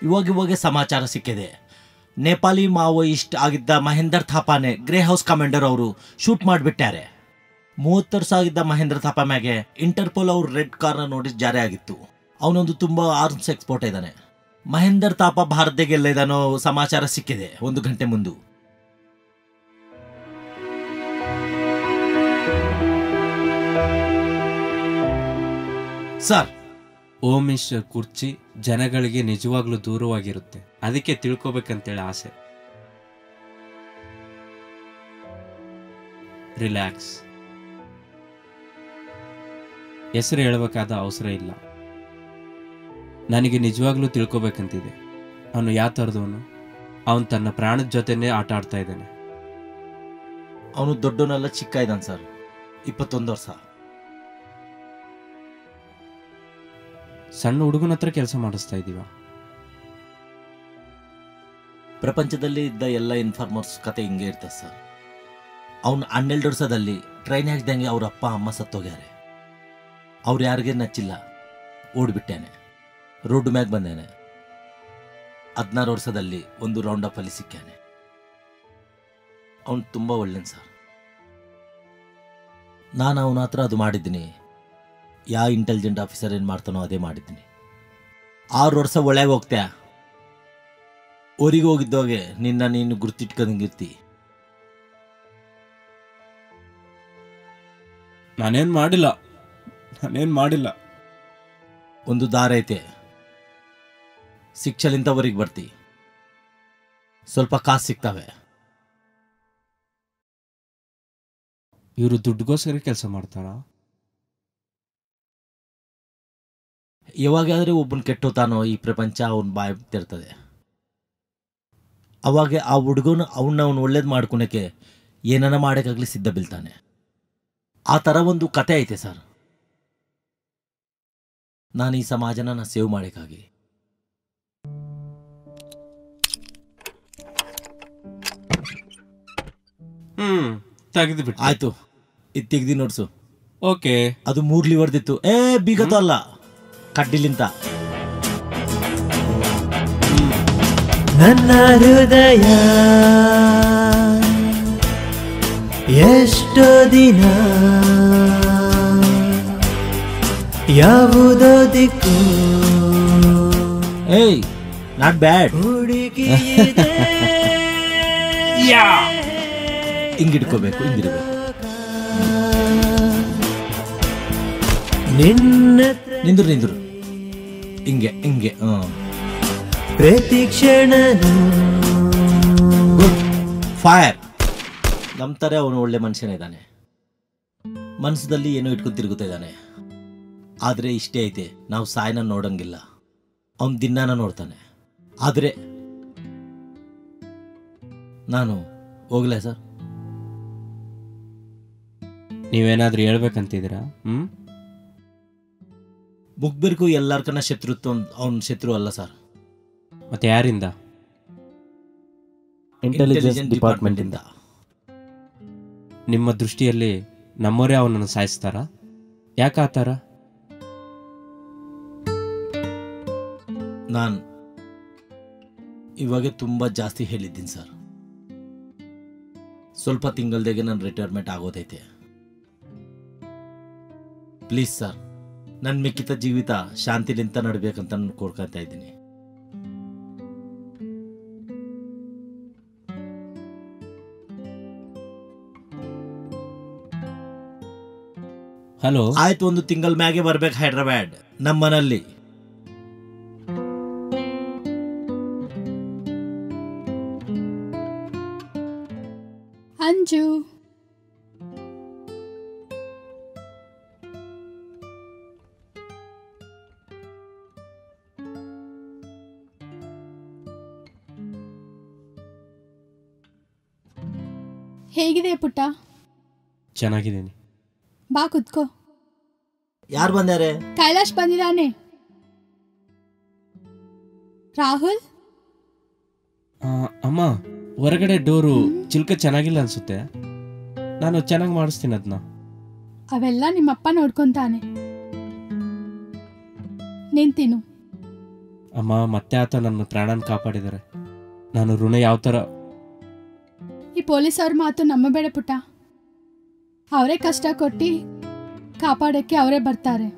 ಇವಾಗ ಇವಾಗ ಸಮಾಚಾರ ಸಿಕ್ಕಿದೆ ನೇಪಾಳಿ ಮಾವೋಯಿಸ್ಟ್ ಆಗಿದ್ದ ಮಹೇಂದರ್ ಥಾಪಾನೆ ಗ್ರೇ ಹೌಸ್ ಕಮಾಂಡರ್ ಅವರು ಶೂಟ್ ಮಾಡಿಬಿಟ್ಟಾರೆ ಮೂವತ್ತು ವರ್ಷ ಆಗಿದ್ದ ಮಹೇಂದ್ರ ಥಾಪಾ ಮ್ಯಾಗೆ ಇಂಟರ್ಪೋಲ್ ಅವ್ರ ರೆಡ್ ಕಾರ್ನ ನೋಟಿಸ್ ಜಾರಿ ಆಗಿತ್ತು ಅವನೊಂದು ತುಂಬ ಆರ್ಮ್ಸ್ ಎಕ್ಸ್ಪೋರ್ಟ್ ಇದ್ದಾನೆ ಮಹೇಂದರ್ ತಾಪ ಭಾರತಕ್ಕೆ ಎಲ್ಲ ಇದಾನೋ ಸಮಾಚಾರ ಸಿಕ್ಕಿದೆ ಒಂದು ಗಂಟೆ ಮುಂದು ಸರ್ ಓಂ ಮಿಸ್ಟರ್ ಕುರ್ಚಿ ಜನಗಳಿಗೆ ನಿಜವಾಗ್ಲೂ ದೂರವಾಗಿರುತ್ತೆ ಅದಕ್ಕೆ ತಿಳ್ಕೊಬೇಕಂತೇಳಿ ಆಸೆ ರಿಲ್ಯಾಕ್ಸ್ ಹೆಸರು ಹೇಳಬೇಕಾದ ಅವಸರ ಇಲ್ಲ ನನಗೆ ನಿಜವಾಗ್ಲೂ ತಿಳ್ಕೊಬೇಕಂತಿದೆ ಅವನು ಯಾವ ಥರದವನು ಅವನು ತನ್ನ ಪ್ರಾಣದ ಜೊತೆನೇ ಆಟ ಆಡ್ತಾ ಇದ್ದಾನೆ ಅವನು ದೊಡ್ಡವನೆಲ್ಲ ಚಿಕ್ಕ ಇದ್ದಾನೆ ಸರ್ ಇಪ್ಪತ್ತೊಂದು ವರ್ಷ ಸಣ್ಣ ಹುಡುಗನ ಹತ್ರ ಕೆಲಸ ಮಾಡಿಸ್ತಾ ಇದ್ದೀವ ಪ್ರಪಂಚದಲ್ಲಿ ಇದ್ದ ಎಲ್ಲ ಇನ್ಫಾರ್ಮರ್ಸ್ ಕತೆ ಹಿಂಗೆ ಇರ್ತದೆ ಸರ್ ಅವನು ಹನ್ನೆರಡು ವರ್ಷದಲ್ಲಿ ಟ್ರೈನ್ ಹಾಕ್ದಂಗೆ ಅವ್ರ ಅಪ್ಪ ಅಮ್ಮ ಸತ್ತೋಗ್ಯಾರೆ ಅವ್ರು ಯಾರಿಗೆ ನಚ್ಚಿಲ್ಲ ಓಡ್ಬಿಟ್ಟಾನೆ ರೋಡ್ ಮ್ಯಾಗ ಬಂದಾನೆ ಹದಿನಾರು ವರ್ಷದಲ್ಲಿ ಒಂದು ರೌಂಡ್ ಅಪ್ ಅಲ್ಲಿ ಸಿಕ್ಕಾನೆ ಅವನು ತುಂಬ ಒಳ್ಳೆನ್ ಸರ್ ನಾನು ಅವನ ಹತ್ರ ಅದು ಮಾಡಿದ್ದೀನಿ ಯಾವ ಇಂಟೆಲಿಜೆಂಟ್ ಆಫೀಸರ್ ಏನು ಮಾಡ್ತಾನೋ ಅದೇ ಮಾಡಿದ್ದೀನಿ ಆರು ವರ್ಷ ಒಳಗೆ ಹೋಗ್ತ್ಯಾ ಊರಿಗೆ ಹೋಗಿದ್ದೋಗೆ ನಿನ್ನ ನೀನು ಗುರ್ತಿಟ್ಕೊಂಡಂಗಿರ್ತಿ ನಾನೇನು ಮಾಡಿಲ್ಲ ನಾನೇನು ಮಾಡಿಲ್ಲ ಒಂದು ದಾರ ಐತೆ ಶಿಕ್ಷಲಿಂದ ಊರಿಗೆ ಬರ್ತಿ ಸ್ವಲ್ಪ ಕಾಸು ಸಿಗ್ತವೆ ಇವರು ದುಡ್ಡುಗೋಸ್ಕರ ಕೆಲಸ ಮಾಡ್ತಾರಾ ಯಾವಾಗಾದ್ರೆ ಒಬ್ಬನ ಕೆಟ್ಟೋತಾನೋ ಈ ಪ್ರಪಂಚ ಅವನ ಬಾಯಿ ತಿರ್ತದೆ ಅವಾಗ ಆ ಹುಡುಗನ ಅವನ್ನ ಅವನು ಒಳ್ಳೇದು ಮಾಡ್ಕೊಳಕ್ಕೆ ಏನನ್ನ ಮಾಡೋಕ್ಕಾಗಲಿ ಸಿದ್ಧ ಬೀಳ್ತಾನೆ ಆ ಥರ ಒಂದು ಕತೆ ಐತೆ ಸರ್ ನಾನು ಈ ಸಮಾಜನ ನಾ ಸೇವ್ ಮಾಡೋಕ್ಕಾಗಿ ಹ್ಮ್ ತೆಗೆದು ಬಿಟ್ಟು ಆಯ್ತು ಇದು ತೆಗ್ದಿ ನೋಡ್ಸು ಓಕೆ ಅದು ಮೂರ್ ಲಿವರ್ದಿತ್ತು ಏ ಬೀಗತ್ತು ಅಲ್ಲ ಕಡ್ಡಿಲಿಂತ ನನ್ನ ಹೃದಯ ಎಷ್ಟೋ ದಿನ ಯಾವುದೋ ದಿಕ್ಕು ಏಯ್ ನಾಟ್ ಬ್ಯಾಡ್ ಹುಡುಕಿದೆ ಹಿಂಗಿಡ್ಕೋಬೇಕು ಹಿಂಗಿರ್ಬೇಕು ನಿನ್ನ ನಿಂದ್ರು ನಿಂದ್ರು ಹಿಂಗೆ ಹಿಂಗೆ ಹಾಂ ಪ್ರತಿ ಕ್ಷಣನೂ ಫೈರ್ ನಂಬ್ತಾರೆ ಅವನು ಒಳ್ಳೆ ಮನುಷ್ಯನೇ ಇದ್ದಾನೆ ಮನಸ್ಸದಲ್ಲಿ ಏನೋ ಇಟ್ಕೊಂಡು ತಿರುಗುತ್ತಾ ಇದ್ದಾನೆ ಆದರೆ ಇಷ್ಟೇ ಐತೆ ನಾವು ಸಾಯನ ನೋಡಂಗಿಲ್ಲ ಅವನು ದಿನಾನ ನೋಡ್ತಾನೆ ಆದರೆ ನಾನು ಹೋಗ್ಲಾ ಸರ್ ನೀವೇನಾದ್ರೂ ಹೇಳ್ಬೇಕಂತಿದ್ದೀರಾ ಹ್ಮ್ ಮುಗ್ಬಿರ್ಗೂ ಎಲ್ಲಾರ್ಕನ ಶತ್ರುತ್ವ ಅವನ ಶತ್ರು ಅಲ್ಲ ಸರ್ ಮತ್ತೆ ಯಾರಿಂದ ಇಂಟೆಲಿಜೆನ್ಸ್ ಡಿಪಾರ್ಟ್ಮೆಂಟ್ ಇಂದ ನಿಮ್ಮ ದೃಷ್ಟಿಯಲ್ಲಿ ನಮ್ಮವರೇ ಅವನನ್ನು ಸಾಯಿಸ್ತಾರಾ ಯಾಕೆ ಆ ಥರ ನಾನು ಇವಾಗ ತುಂಬ ಜಾಸ್ತಿ ಹೇಳಿದ್ದೀನಿ ಸರ್ ಸ್ವಲ್ಪ ತಿಂಗಳದಾಗೆ ನಾನು ರಿಟೈರ್ಮೆಂಟ್ ಆಗೋದೈತೆ ಪ್ಲೀಸ್ ಸರ್ ನನ್ನ ಮಿಕ್ಕಿತ ಜೀವಿತ ಶಾಂತಿಲಿಂತ ನಡ್ಬೇಕಂತ ನಾನು ಕೋರ್ಕೊತಾ ಇದ್ದೀನಿ ಹಲೋ ಆಯ್ತು ಒಂದು ತಿಂಗಳ ಮ್ಯಾಗೆ ಬರ್ಬೇಕು ಹೈದ್ರಾಬಾದ್ ನಮ್ಮ ಮನಲ್ಲಿ ಅಂಜು ಹೇಗಿದೆ ಪುಟ್ಟ ಚೆನ್ನಾಗಿದ್ದೀನಿ ಬಾ ಕುತ್ಕೋ ಯಾರು ಬಂದಾರೆ ಕೈಲಾಶ್ ಬಂದಿದ್ದಾನೆ ರಾಹುಲ್ ಆ, ಅಮ್ಮ ಹೊರಗಡೆ ಡೋರು ಚಿಲ್ಕ ಚೆನ್ನಾಗಿಲ್ಲ ಅನ್ಸುತ್ತೆ ನಾನು ಚೆನ್ನಾಗಿ ಮಾಡಿಸ್ತೀನಿ ಅದನ್ನ ಅವೆಲ್ಲ ನಿಮ್ಮಪ್ಪ ನೋಡ್ಕೊಂತಾನೆ ನಿಂತಿನು ಅಮ್ಮ ಮತ್ತೆ ಆತ ನನ್ನ ಪ್ರಾಣನ ಕಾಪಾಡಿದ್ದಾರೆ ನಾನು ಋಣ ಯಾವ ಥರ ಈ ಪೊಲೀಸ್ ಅವ್ರ ಮಾತು ನಂಬಬೇಡ ಪುಟ್ಟ ಅವರೇ ಕಷ್ಟ ಕೊಟ್ಟು ಕಾಪಾಡಕ್ಕೆ ಅವರೇ ಬರ್ತಾರೆ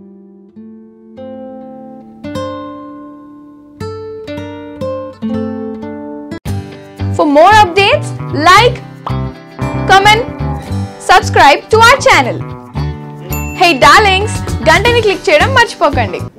For more updates, like, comment, subscribe to our channel. Hey darlings, గంటని click చేయడం మర్చిపోకండి